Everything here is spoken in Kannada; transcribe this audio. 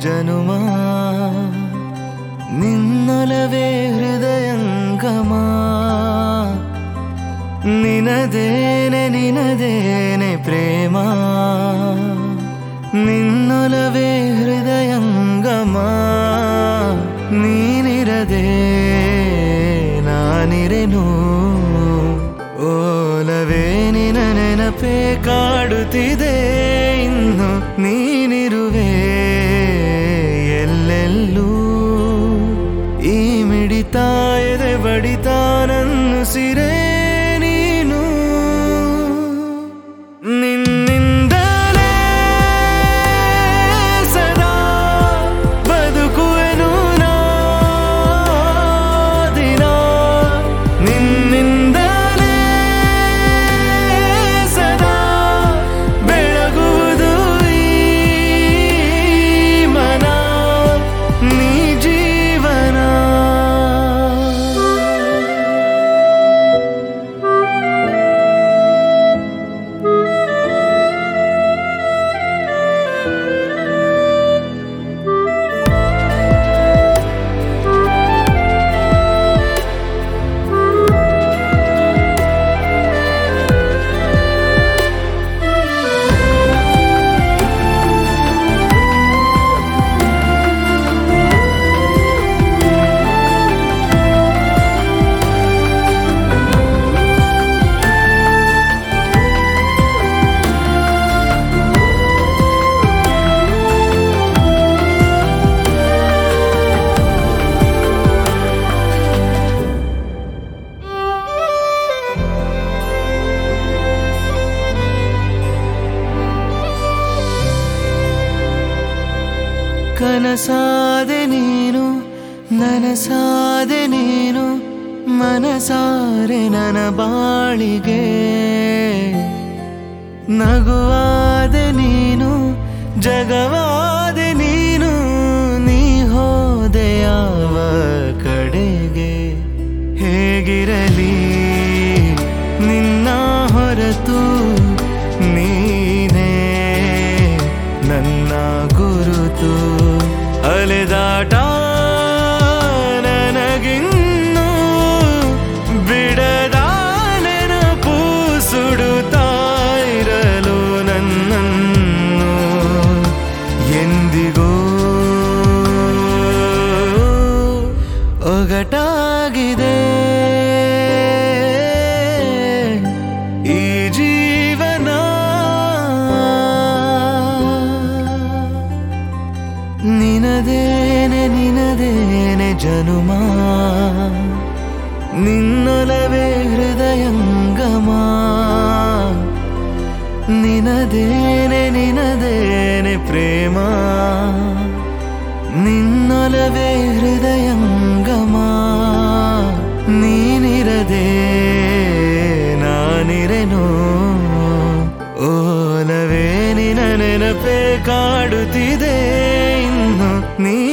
ಜನುಮ ನಿನ್ನೊಲವೇ ಹೃದಯಂಗಮ ನಿನದೇನೆ ನಿನದೇನೆ ಪ್ರೇಮ ನಿನ್ನೊಲವೇ ಹೃದಯಂಗಮ ನೀನಿರದೆ ನಾನಿರೆನು ಓಲವೇ ನಿನ ನೆನಪೇ ಕಾಡುತ್ತಿದೆ ಇನ್ನು ನೀನಿರುವೆ ಎಲ್ಲೆಲ್ಲೂ ಈ ಮಿಡಿತ ಎದೆ ಬಡಿತ ನನ್ನ ಸಿರೆ ನೀನು ನಿನ್ನಿಂದಲೇ ಸದಾ ಬದುಕುವೆನು ನಾ ದಿನ ನಿನ್ನಿಂದಲೇ ಸದಾ ಬೆಳಗುವುದು ಈ ಮನ ನೀ ಜೀವನ ಕನಸಾದೆ ನೀನು ನನಸಾದೆ ನೀನು ಮನಸಾರೆ ನನ್ನ ಬಾಳಿಗೆ ನಗುವಾದೆ ನೀನು ಜಗವಾದೆ ನೀನು ನೀ ಹೋದೆ ಯಾವ ಕಡೆಗೆ ಹೇಗಿರಲಿ ನಿನ್ನ ಹೊರತು ನೀನೇ ನನ್ನ ಗುರುತು ಅಲೆದಾಟ ನನಗಿನ್ನು ಬಿಡದ ನೆನಪು ಸುಡುತ್ತಾ ಇರಲು ನನ್ನನ್ನು ಎಂದಿಗೂ ಒಗಟಾಗಿದೆ ಈ ಜೀವನ ನಿನದೇನೆ ನಿನದೇನೆ ಜನುಮ ನಿನ್ನೊಲವೇ ಹೃದಯಂಗಮ ನಿನದೇನೆ ನಿನದೇನೆ ಪ್ರೇಮ ನಿನ್ನೊಲವೇ ಹೃದಯಂಗಮ ನೀನಿರದೆ ನಾನಿರೆನು ಓಲವೇ ನಿನ ನೆನಪೇ ಕಾಡುತ್ತಿದೆ ಇನ್ನು ನೀ